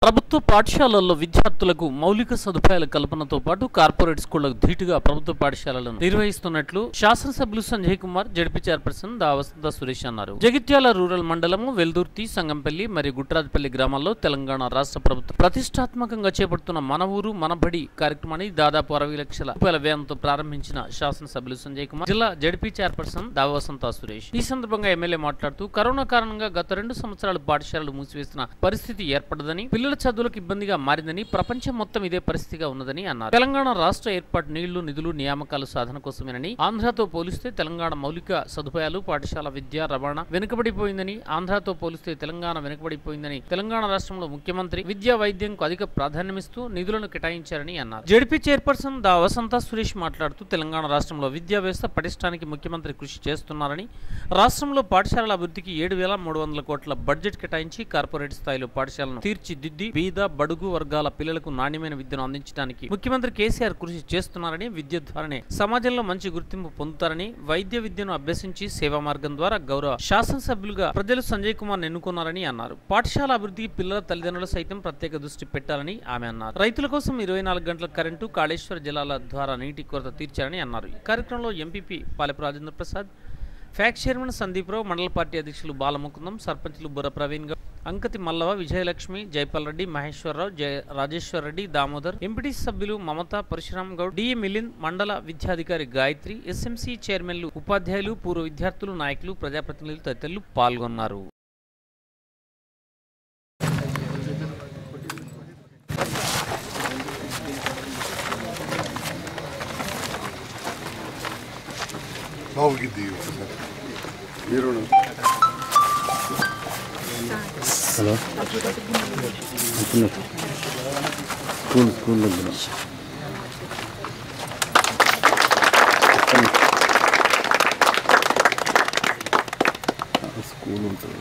ప్రభుత్వ పాఠశాలల్లో విద్యార్థులకు మౌలిక సదుపాయాల కల్పనతో పాటు కార్పొరేట్ స్కూళ్లకు ధీటుగా ప్రభుత్వ పాఠశాలలను నిర్వహిస్తున్నట్లు శాసనసభ్యులు సంజయ్ కుమార్ జడ్పీ చైర్పర్సన్ దా వసంత సురేష్ అన్నారు జగిత్యాల రూరల్ మండలము వెల్దుర్తి సంగంపల్లి మరియు గుట్రాజపల్లి గ్రామాల్లో తెలంగాణ రాష్ట్ర ప్రభుత్వం ప్రతిష్టాత్మకంగా చేపడుతున్న మన ఊరు మన బడి కార్యక్రమాన్ని దాదాపు అరవై లక్షల రూపాయల వ్యయంతో ప్రారంభించిన శాసనసభ్యులు సంజయ్ కుమార్ జిల్లా జడ్పీ చైర్పర్సన్ దా వసంత సురేష్ ఈ సందర్భంగా ఎమ్మెల్యే మాట్లాడుతూ కరోనా కారణంగా గత రెండు సంవత్సరాలు పాఠశాలలు మూసివేసిన పరిస్థితి ఏర్పడదని పిల్లల చదువులకు ఇబ్బందిగా మారిందని ప్రపంచం మొత్తం ఇదే పరిస్థితిగా ఉన్నదని అన్నారు తెలంగాణ రాష్ట్ర ఏర్పాటు నీళ్లు నిధులు నియామకాలు సాధన కోసమేనని ఆంధ్రతో పోలిస్తే తెలంగాణ మౌలిక సదుపాయాలు పాఠశాల విద్య రవాణా వెనుకబడిపోయిందని ఆంధ్రతో పోలిస్తే తెలంగాణ వెనుకబడిపోయిందని తెలంగాణ రాష్ట్రంలో ముఖ్యమంత్రి విద్యా వైద్యంకు అధిక ప్రాధాన్యమిస్తూ నిధులను కేటాయించారని అన్నారు జడ్పీ చైర్పర్సన్ దా వసంత సురేష్ మాట్లాడుతూ తెలంగాణ రాష్ట్రంలో విద్యా వ్యవస్థ పటిష్టానికి ముఖ్యమంత్రి కృషి చేస్తున్నారని రాష్ట్రంలో పాఠశాలల అభివృద్ధికి ఏడు వేల మూడు వందల కోట్ల బడ్జెట్ కేటాయించి కార్పొరేట్ స్థాయిలో పాఠశాలను తీర్చిదిద్ది బీద బడుగు వర్గాల పిల్లలకు నాణ్యమైన విద్యను అందించడానికి ముఖ్యమంత్రి కేసీఆర్ కృషి చేస్తున్నారని విద్య ద్వారానే సమాజంలో మంచి గుర్తింపు పొందుతారని వైద్య విద్యను అభ్యసించి సేవా మార్గం ద్వారా గౌరవ శాసనసభ్యులుగా ప్రజలు సంజయ్ కుమార్ ఎన్నుకున్నారని అన్నారు పాఠశాల అభివృద్ధికి పిల్లల తల్లిదండ్రులు సైతం ప్రత్యేక దృష్టి పెట్టాలని ఆమె అన్నారు రైతుల కోసం ఇరవై నాలుగు గంటల కరెంటు కాళేశ్వర జలాల ద్వారా నీటి కొరత తీర్చారని అన్నారు ఈ కార్యక్రమంలో ఎంపీపీ పాలెపు రాజేంద్ర ప్రసాద్ ఫ్యాక్ చైర్మన్ సందీప్ రావు మండల పార్టీ అధ్యక్షులు బాలముకుందం సర్పంచ్లు బుర్ర ప్రవీణ్ గౌడ్ అంకతి మల్లవ విజయలక్ష్మి జైపాల్ రెడ్డి మహేశ్వరరావు జయ రాజేశ్వర్ రెడ్డి దామోదర్ ఎంపీటీ సభ్యులు మమత పరశురామ్ గౌడ్ డిఏ మిలింద్ మండల విద్యాధికారి గాయత్రి ఎస్ఎంసీ చైర్మన్లు ఉపాధ్యాయులు పూర్వ విద్యార్థులు నాయకులు ప్రజాప్రతినిధులు తదితరులు పాల్గొన్నారు బాబుకి మీరు హలో స్కూల్ స్కూల్ దగ్గర స్కూల్ ఉంటుంది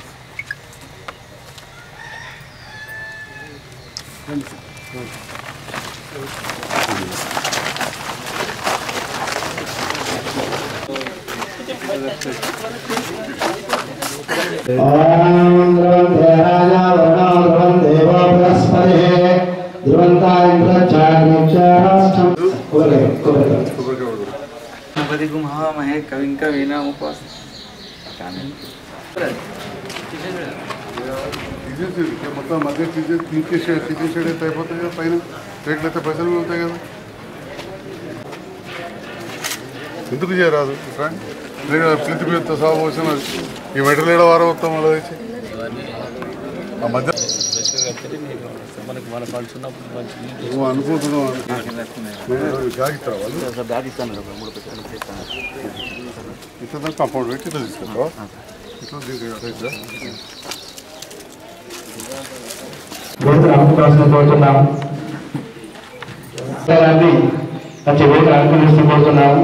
కొబ్బరికాయ కొడుకు. गणपति गुम्हामहे कविं कवीनामुपास తీసేసి ఇక మొత్తం మధ్య తీసేసి తీసేసి తీసేసేది అయితే అయిపోతుంది కదా పైన రేట్లు అయితే పైసలు మిగులుతాయి కదా ఎందుకు చేయరాదు ఇట్లా ప్రీతి మీద సాగు పోసిన ఈ మెటల్ ఏడ వారం వస్తాం మళ్ళీ తెచ్చి ఆ మధ్య నువ్వు అనుకుంటున్నావు జాగిస్తారా వాళ్ళు బ్యాగ్ ఇస్తాను మూడు ఇట్లా కాంపౌండ్ పెట్టి ఇట్లా తీసుకుంటావా ఇట్లా దీనికి అట్లా వేదిక అనుకోవాల్సిన కోరుతున్నాము గారిని వచ్చి వేదిక అనుకునేసి కోరుతున్నాము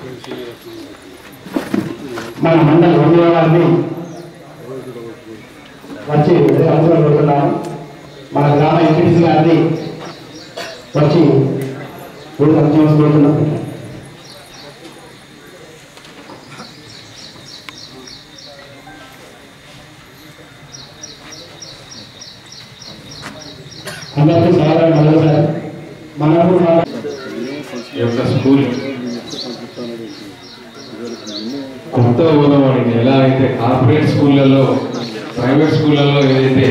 మన మండలి రెండు గారిని వచ్చి వేదిక అనుకుని కోరుతున్నాము మన గ్రామ ఎంపీటీసీ గారిని వచ్చి వేదిక అనుకోవాల్సి కోరుతున్నాము అందరికీ సాధారణ మరోసారి మనకు మన ఈ యొక్క స్కూల్ కొత్త ఉన్నవాడిని ఎలా అయితే కార్పొరేట్ స్కూళ్ళలో ప్రైవేట్ స్కూళ్ళలో ఏదైతే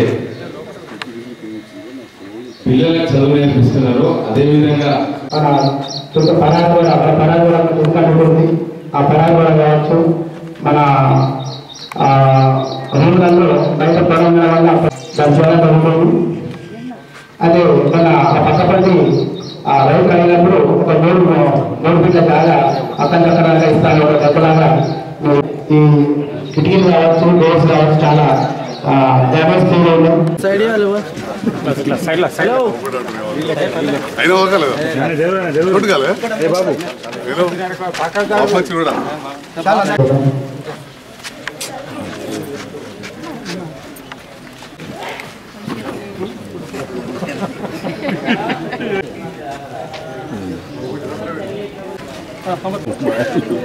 పిల్లలకు చదువు నేర్పిస్తున్నారో అదేవిధంగా మన చుట్టూ పరాగ కూడా మన పరాగ కూడా ఉంటుంది ఆ పరాగ కూడా కావచ్చు మన ఆ, రూరల్లో బయట పొలం ఉండడం వల్ల దాని ద్వారా ఉంటుంది అదే మన ఆ పక్కపట్టి ఆ రైతు అయినప్పుడు ఒక మూడు మూడు ఫీట్ల జాగా అక్కడక్కడ ఇస్తాను ఒక దెబ్బలాగా ఈ కిటికీలు కావచ్చు డోర్స్ కావచ్చు చాలా డ్యామేజ్ ఫీల్ ఉన్నాయి అయినా ఒకలేదు కొట్టుకాలే బాబు బాబు వచ్చి కూడా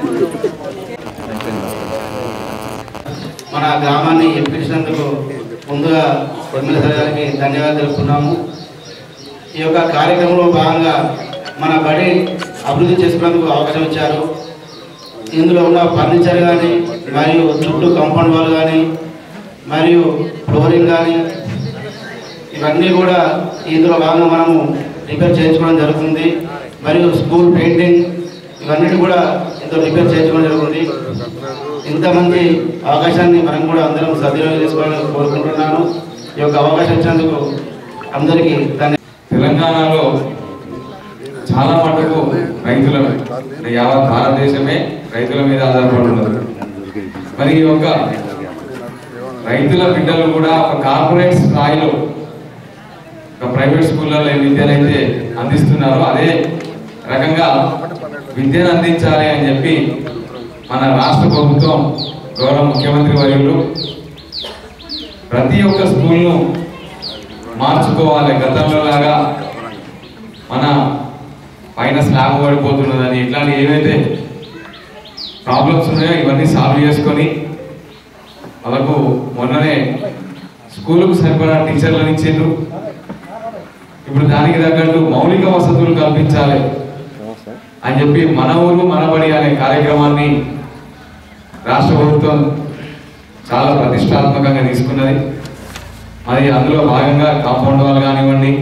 మన గ్రామాన్ని ఎంపించినందుకు ముందుగా ఎమ్మెల్యే సార్ గారికి ధన్యవాదాలు తెలుపుతున్నాము ఈ యొక్క కార్యక్రమంలో భాగంగా మన బడి అభివృద్ధి చేసుకునేందుకు అవకాశం ఇచ్చారు ఇందులో ఉన్న ఫర్నిచర్ కానీ మరియు చుట్టూ కాంపౌండ్ వాల్ కానీ మరియు ఫ్లోరింగ్ కానీ ఇవన్నీ కూడా ఇందులో భాగంగా మనము రిపేర్ చేయించుకోవడం జరుగుతుంది మరియు స్కూల్ పెయింటింగ్ ఇవన్నీ కూడా ఇందులో రిపేర్ చేయించుకోవడం జరుగుతుంది ఇంతమంది అవకాశాన్ని మనం కూడా అందరం సద్వినియోగం చేసుకోవాలని కోరుకుంటున్నాను ఈ యొక్క అవకాశం ఇచ్చినందుకు అందరికీ ధన్య తెలంగాణలో చాలా మటుకు రైతుల అంటే యావత్ భారతదేశమే రైతుల మీద ఆధారపడి ఉన్నది మరి ఈ యొక్క రైతుల బిడ్డలు కూడా ఒక కార్పొరేట్ స్థాయిలో ఒక ప్రైవేట్ స్కూళ్ళలో ఏ విద్యనైతే అందిస్తున్నారో అదే రకంగా విద్యను అందించాలి అని చెప్పి మన రాష్ట్ర ప్రభుత్వం గౌరవ ముఖ్యమంత్రి వర్యులు ప్రతి ఒక్క స్కూల్ను మార్చుకోవాలి గతంలో లాగా మన పైన స్లాబ్ పడిపోతున్నదని ఇట్లాంటి ఏవైతే ప్రాబ్లమ్స్ ఉన్నాయో ఇవన్నీ సాల్వ్ చేసుకొని వాళ్ళకు మొన్ననే స్కూలుకు సరిపడా టీచర్లను ఇచ్చిండ్రు ఇప్పుడు దానికి తగ్గట్టు మౌలిక వసతులు కల్పించాలి అని చెప్పి మన ఊరు మనబడి అనే కార్యక్రమాన్ని రాష్ట్ర ప్రభుత్వం చాలా ప్రతిష్టాత్మకంగా తీసుకున్నది మరి అందులో భాగంగా కాంపౌండ్ వాల్ కానివ్వండి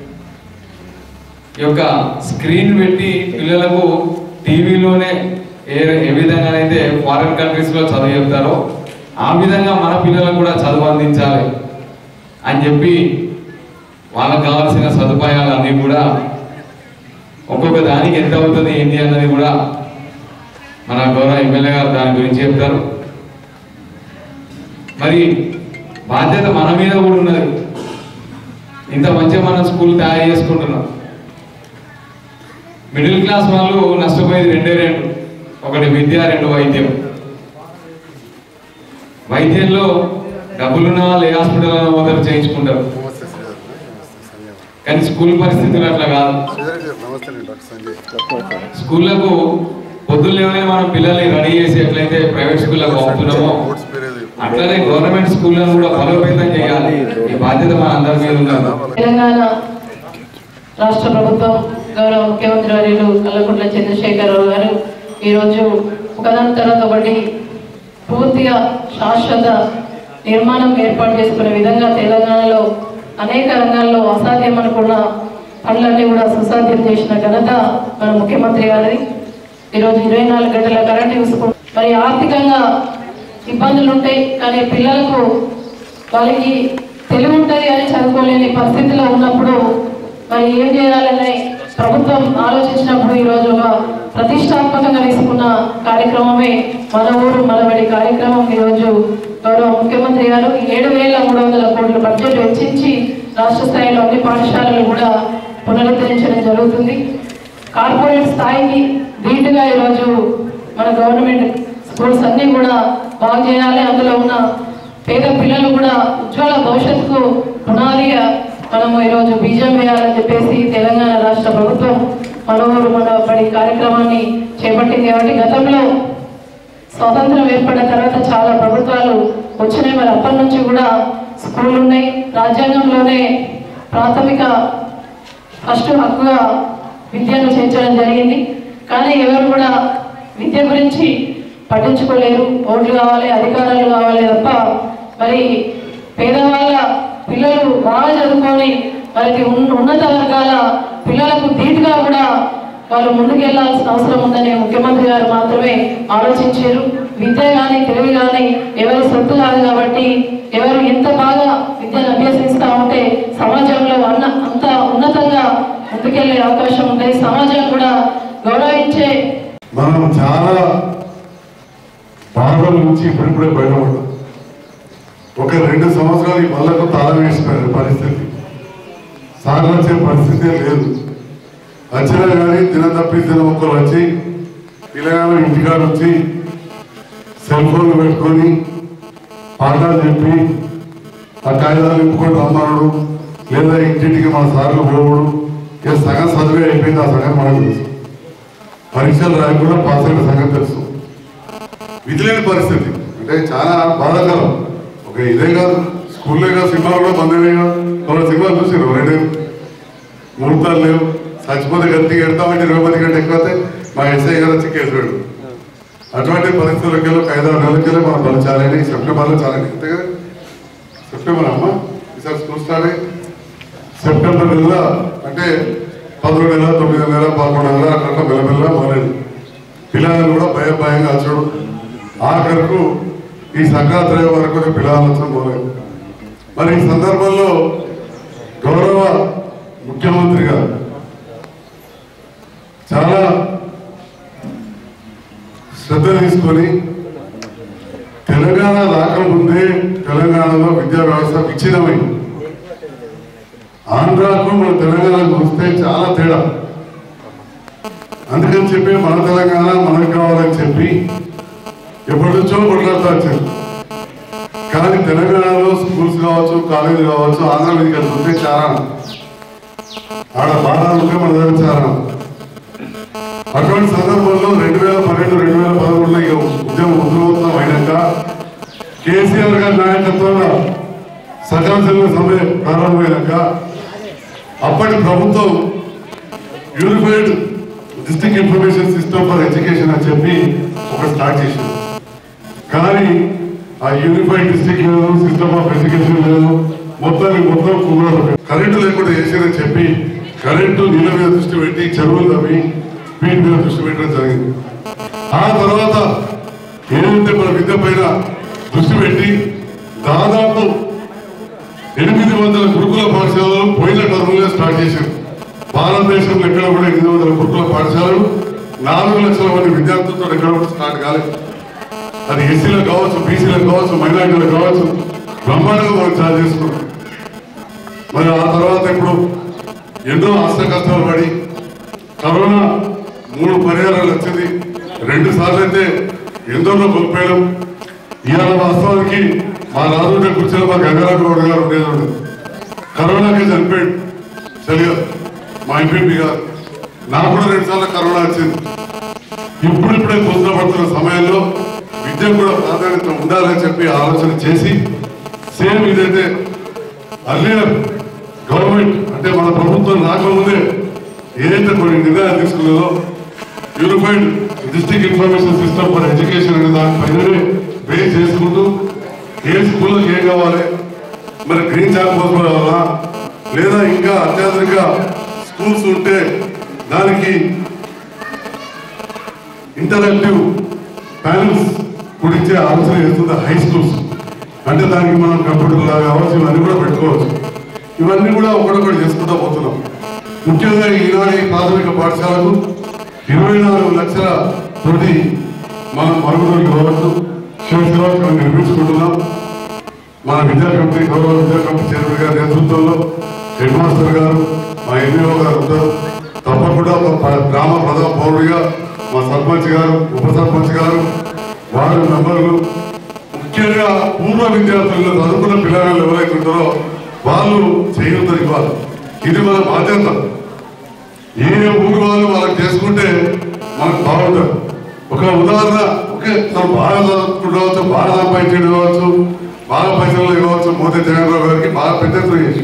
ఈ యొక్క స్క్రీన్ పెట్టి పిల్లలకు టీవీలోనే ఏ ఏ విధంగానైతే ఫారిన్ కంట్రీస్లో చదువు చెప్తారో ఆ విధంగా మన పిల్లలకు కూడా చదువు అందించాలి అని చెప్పి వాళ్ళకు కావాల్సిన సదుపాయాలు అన్నీ కూడా ఒక్కొక్క దానికి ఎంత అవుతుంది ఏంటి అన్నది కూడా మన గౌరవ ఎమ్మెల్యే గారు దాని గురించి చెప్తారు మరి బాధ్యత మన మీద కూడా ఉన్నది ఇంత మంచిగా మనం స్కూల్ తయారు చేసుకుంటున్నాం మిడిల్ క్లాస్ వాళ్ళు నష్టపోయేది రెండే రెండు ఒకటి విద్య రెండు వైద్యం వైద్యంలో డబ్బులున్న వాళ్ళు ఏ హాస్పిటల్ మొదలు చేయించుకుంటారు నమస్తే శ్రీధర్ నమస్తే సంజయ్ కానీ స్కూల్ పరిస్థితులు అట్లా కాదు శ్రీధర్ గారు నమస్తే నేను డాక్టర్ సంజయ్ స్కూళ్ళకు పొద్దున్నే మనం పిల్లల్ని రెడీ చేసి ఎట్లయితే ప్రైవేట్ స్కూళ్ళకు పంపుతున్నామో కోర్స్ పేరు ఏదో చెప్పు. అట్లనే గవర్నమెంట్ స్కూళ్ళను కూడా బలోపేతం చేయాలి ఈ బాధ్యత మన అందరి మీద ఉన్నది తెలంగాణ రాష్ట్ర ప్రభుత్వం గౌరవ ముఖ్యమంత్రి వర్యులు కల్లకుంట్ల చంద్రశేఖరరావు గారు ఈరోజు ఒకదాని తర్వాత ఒకటి పూర్తిగా శాశ్వత నిర్మాణం ఏర్పాటు చేసుకునే విధంగా తెలంగాణలో అనేక రంగాల్లో అసాధ్యం అనుకున్న పనులన్నీ కూడా సుసాధ్యం చేసిన ఘనత మన ముఖ్యమంత్రి గారిది ఈరోజు ఇరవై నాలుగు గంటల కరెంట్ చూసుకుంటాం మరి ఆర్థికంగా ఇబ్బందులు ఉంటాయి కానీ పిల్లలకు వాళ్ళకి తెలివి ఉంటుంది కానీ చదువుకోలేని పరిస్థితిలో ఉన్నప్పుడు మరి ఏం చేయాలని ప్రభుత్వం ఆలోచించినప్పుడు ఈరోజు ఒక ప్రతిష్టాత్మకంగా తీసుకున్న కార్యక్రమమే మన ఊరు మనబడి కార్యక్రమం ఈరోజు గౌరవ ముఖ్యమంత్రి గారు ఏడు వేల మూడు వందల కోట్ల బడ్జెట్ వెచ్చించి రాష్ట్ర స్థాయిలో అన్ని పాఠశాలలు కూడా పునరుద్ధరించడం జరుగుతుంది కార్పొరేట్ స్థాయికి ధీటుగా ఈరోజు మన గవర్నమెంట్ స్కూల్స్ అన్నీ కూడా బాగు చేయాలి అందులో ఉన్న పేద పిల్లలు కూడా ఉజ్వల భవిష్యత్తుకు పునాదిగా మనము ఈరోజు బీజం వేయాలని చెప్పేసి తెలంగాణ రాష్ట్ర ప్రభుత్వం మన ఊరు మన బడి కార్యక్రమాన్ని చేపట్టింది కాబట్టి గతంలో స్వాతంత్రం ఏర్పడిన తర్వాత చాలా ప్రభుత్వాలు వచ్చినాయి మరి అప్పటి నుంచి కూడా స్కూళ్ళు ఉన్నాయి రాజ్యాంగంలోనే ప్రాథమిక ఫస్ట్ హక్కుగా విద్యను చేర్చడం జరిగింది కానీ ఎవరు కూడా విద్య గురించి పట్టించుకోలేరు ఓట్లు కావాలి అధికారాలు కావాలి తప్ప మరి పేదవాళ్ళ పిల్లలు బాగా చదువుకొని వారికి ఉన్న- ఉన్నత వర్గాల పిల్లలకు ధీటుగా కూడా వాళ్ళు ముందుకెళ్లాల్సిన అవసరం ఉందని ముఖ్యమంత్రి గారు మాత్రమే ఆలోచించారు విద్య కానీ తెలివి కానీ ఎవరి సొత్తు కాదు కాబట్టి ఎవరు ఎంత బాగా విద్యను అభ్యసిస్తూ ఉంటే సమాజంలో అన్న అంత ఉన్నతంగా ముందుకెళ్లే అవకాశం ఉంటుంది సమాజం కూడా గౌరవించే మనం చాలా బాధల నుంచి ఇప్పుడిప్పుడే బయటపడ్డాం ఒక రెండు సంవత్సరాలు ఈ బళ్ళకు తాళం వేసిపోయారు పరిస్థితి సార్ వచ్చే పరిస్థితే లేదు వచ్చినా కానీ దినం తప్పి దినం ఒక్కరు వచ్చి పిల్లగాళ్ళు ఇంటికాడ వచ్చి సెల్ ఫోన్లు పెట్టుకొని పాఠాలు చెప్పి ఆ కాగితాలు నింపుకొని రమ్మనడు లేదా ఇంటింటికి మా సార్లు పోవడు ఇక సగం చదివే అయిపోయింది ఆ సగం మనకు తెలుసు పరీక్షలు రాయకుండా పాస్ అయిన సంగతి తెలుసు విధులేని పరిస్థితి అంటే చాలా బాధాకరం ఒక ఇదే కాదు స్కూల్లో ఇక సినిమాలు కూడా బంద్ అయినాయి ఒక సినిమా చూసారు రెండు ముహూర్తాలు లేవు చచ్చిపోతే గట్టి ఎడతామంటే ఇరవై మంది కంటే ఎక్కువ అయితే మా ఎస్ఐ గారు వచ్చి కేసు పెడు అటువంటి పరిస్థితులకి వెళ్ళి ఒక ఐదారు నెలలకి వెళ్ళి మనం పలిచాలని సెప్టెంబర్లో చాలా అంతే కదా సెప్టెంబర్ అమ్మ ఈసారి స్కూల్ స్టార్ట్ అయ్యి సెప్టెంబర్ నెల అంటే పదకొండు నెల తొమ్మిది నెల పదకొండు నెల అట్లా మెల్లమెల్ల మొదలైంది పిల్లలు కూడా భయం భయంగా వచ్చాడు ఆఖరకు ఈ సంక్రాంతి వరకు పిల్లలు వచ్చడం మొదలైంది మరి ఈ సందర్భంలో గౌరవ ముఖ్యమంత్రి గారు చాలా శ్రద్ధ తీసుకొని తెలంగాణ రాకముందే తెలంగాణలో విద్యా వ్యవస్థ విచ్ఛిన్నమైంది ఆంధ్రాకు మన తెలంగాణకు వస్తే చాలా తేడా అందుకని చెప్పి మన తెలంగాణ మనకు కావాలని చెప్పి ఎప్పటి నుంచో కొట్లాడుతూ వచ్చారు కానీ తెలంగాణలో స్కూల్స్ కావచ్చు కాలేజీ కావచ్చు ఆంధ్ర మీదకి వెళ్తుంటే చాలా ఆడ బాధాలు ఉంటే మన దగ్గర చాలా అటువంటి సందర్భంలో రెండు వేల పన్నెండు రెండు వేల పదమూడులో ఇక ఉద్యమం ఉద్రవతం అయినాక కేసీఆర్ గారి నాయకత్వంలో సకల జిల్లా సభ ప్రారంభమైనాక అప్పటి ప్రభుత్వం unified district information system for education అని చెప్పి ఒక స్టార్ట్ చేసింది కానీ ఆ యూనిఫైడ్ డిస్ట్రిక్ట్ లేదు సిస్టమ్ ఆఫ్ ఎడ్యుకేషన్ లేదు మొత్తానికి మొత్తం కుమారు కరెంటు లేకుండా చేసేదని చెప్పి కరెంటు నీళ్ళ మీద దృష్టి పెట్టి చెరువులు తవ్వి వీటి మీద దృష్టి పెట్టడం జరిగింది ఆ తర్వాత ఏదైతే మన విద్య పైన దృష్టి పెట్టి దాదాపు ఎనిమిది వందల గురుకుల పాఠశాలలు పోయిన టర్ములే స్టార్ట్ చేశారు భారతదేశంలో ఎక్కడ కూడా ఎనిమిది వందల గురుకుల పాఠశాలలు నాలుగు లక్షల మంది విద్యార్థులతో ఎక్కడ కూడా స్టార్ట్ కాలేదు అది ఎస్సీలకు కావచ్చు బీసీలకు కావచ్చు మైనార్టీలకు కావచ్చు బ్రహ్మాండంగా మనం చాలా చేసుకున్నాం మరి ఆ తర్వాత ఇప్పుడు ఎన్నో అష్ట కష్టాలు పడి కరోనా మూడు పరిహారాలు వచ్చింది రెండు సార్లు అయితే ఎందరో కోల్పోయాం ఇవాళ వాస్తవానికి మా రాజుంటే కూర్చొని మా గంగారావు గౌడ్ గారు ఉండేది ఉండదు కరోనాకి చనిపోయాడు చలిగా మా ఎంపీ గారు నాకు కూడా రెండు సార్లు కరోనా వచ్చింది ఇప్పుడిప్పుడే పడుతున్న సమయంలో విద్య కూడా ప్రాధాన్యత ఉండాలని చెప్పి ఆలోచన చేసి సేమ్ ఇదైతే అర్లియర్ గవర్నమెంట్ అంటే మన ప్రభుత్వం రాకముందే ఏదైతే కొన్ని నిర్ణయాలు తీసుకున్నదో unified district information system for education అనే దానిపైననే బేస్ చేసుకుంటూ ఏ స్కూల్లో ఏం కావాలి మరి గ్రీన్ చాక్ బోర్డు కావాలా లేదా ఇంకా అత్యాధునిక స్కూల్స్ ఉంటే దానికి ఇంటరాక్టివ్ ప్యానల్స్ కుడిచ్చే ఆలోచన చేస్తుంది హై స్కూల్స్ అంటే దానికి మనం కంప్యూటర్ లాగా కావచ్చు ఇవన్నీ కూడా పెట్టుకోవచ్చు ఇవన్నీ కూడా ఒకటొకటి చేసుకుంటూ పోతున్నాం ముఖ్యంగా ఈనాడు ఈ ప్రాథమిక పాఠశాలకు ఇరవై నాలుగు లక్షల తోటి మనం మరుగుదొరికి కావచ్చు శివశివాలు నిర్మించుకుంటున్నాం మన విద్యా కమిటీ గౌరవ విద్యా కమిటీ చైర్మన్ గారి నేతృత్వంలో హెడ్ మాస్టర్ గారు మా ఎంఈఓ గారు ఉంటారు తప్పకుండా ఒక ప- గ్రామ ప్రధాన పౌరుడిగా మా సర్పంచ్ గారు ఉప సర్పంచ్ గారు వార్డు మెంబర్లు ముఖ్యంగా పూర్వ విద్యార్థుల్లో చదువుకున్న పిల్లలు ఎవరైతే ఉంటారో వాళ్ళు చేయొద్దని ఇవ్వాలి ఇది మన బాధ్యత ఏ ఊరు వాళ్ళు వాళ్ళకి చేసుకుంటే మనకు బాగుంటుంది ఒక ఉదాహరణ ఒకే తను బాగా చదువుకుంటూ బాగా సంపాదించడం కావచ్చు బాగా పైసలు కావచ్చు మోదీ జగన్రావు గారికి బాగా పెద్ద ఎత్తున చేసి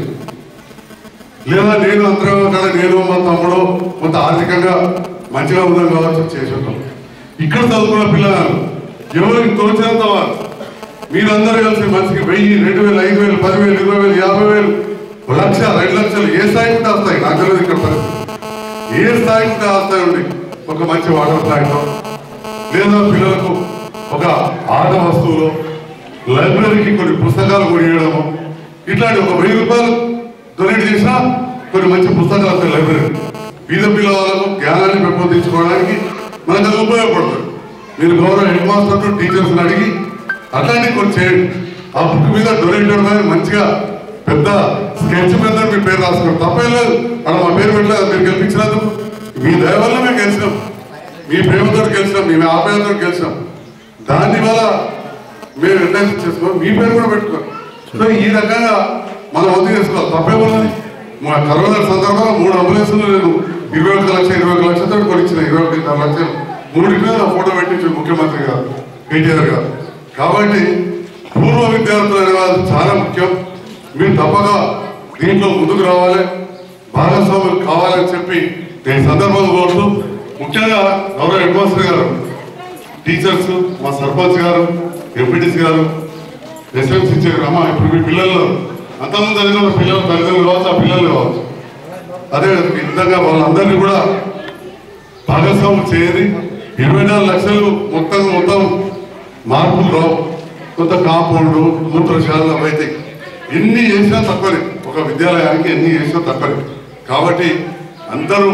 లేదా నేను అంతరంగా కదా నేను మా తమ్ముడు కొంత ఆర్థికంగా మంచిగా ఉందని కావచ్చు చేసి ఉంటాం ఇక్కడ చదువుకున్న పిల్లలు ఎవరికి తోచినంత వారు మీరందరూ కలిసి మనిషికి వెయ్యి రెండు వేలు ఐదు వేలు పదివేలు ఇరవై వేలు యాభై వేలు ఒక లక్ష రెండు లక్షలు ఏ స్థాయికి ఉంటే ఆ స్థాయి నాకు తెలియదు ఇక్కడ పరిస్థితి ఏ స్థాయికి ఉంటే ఆ స్థాయి ఉంది ఒక మంచి వాటర్ ప్లాంట్ లేదా పిల్లలకు ఒక ఆట వస్తువులు లైబ్రరీకి కొన్ని పుస్తకాలు కొనియడము ఇట్లాంటి ఒక వెయ్యి రూపాయలు డొనేట్ చేసినా కొన్ని మంచి పుస్తకాలు వస్తాయి లైబ్రరీ బీద పిల్లలకు జ్ఞానాన్ని పెంపొందించుకోవడానికి మనకు అది ఉపయోగపడుతుంది మీరు గౌరవ హెడ్ మాస్టర్ టీచర్స్ అడిగి అట్లాంటివి కొన్ని చేయండి ఆ బుక్ మీద డొనేట్ చేయడం మంచిగా పెద్ద స్కెచ్ మీద మీ పేరు రాసుకోండి తప్పేం లేదు అలా మా పేరు పెట్టలేదు మీరు గెలిపించినందుకు మీ దయ వల్ల మేము గెలిచినాం మీ ప్రేమతో గెలిచినాం మీ ఆప్యాయతతో గెలిచినాం దాని వల్ల మేము నిర్ణయం చేసుకోవాలి మీ పేరు కూడా పెట్టుకోవాలి సో ఈ రకంగా మనం వంతు చేసుకోవాలి తప్పేమున్నది మా కరోనా సందర్భంలో మూడు అంబులెన్సులు నేను ఇరవై ఒక లక్ష ఇరవై ఒక లక్షలతో కొనిచ్చిన ఇరవై ఒకటిన్నర లక్షలు మూడింటి మీద ఫోటో పెట్టించు ముఖ్యమంత్రి గారు కేటీఆర్ గారు కాబట్టి పూర్వ విద్యార్థులు అనే వాళ్ళు చాలా ముఖ్యం మీరు తప్పక దీంట్లో ముందుకు రావాలి భాగస్వాములు కావాలని చెప్పి నేను ఈ సందర్భంగా కోరుతూ ముఖ్యంగా గౌరవ హెడ్ మాస్టర్ గారు టీచర్స్ మా సర్పంచ్ గారు ఎంపీటీసీ గారు ఎస్ఎంసీ గారు అమ్మ ఇప్పుడు మీ పిల్లల్లో అంతకుముందు చదివిన పిల్లలు తల్లిదండ్రులు కావచ్చు ఆ పిల్లలు కావచ్చు అదే విధంగా వాళ్ళందరినీ కూడా భాగస్వామ్యం చేయని ఇరవై నాలుగు లక్షలు మొత్తం మొత్తం మార్పులు రావు కొంత కాంపౌండ్ మూత్రశాల అయితే ఎన్ని చేసినా తక్కువనే ఒక విద్యాలయానికి ఎన్ని చేసినా తక్కువనే కాబట్టి అందరూ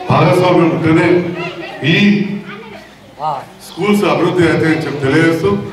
భాగస్వామ్యం ఉంటేనే ఈ స్కూల్స్ అభివృద్ధి అయితే చెప్పి తెలియజేస్తూ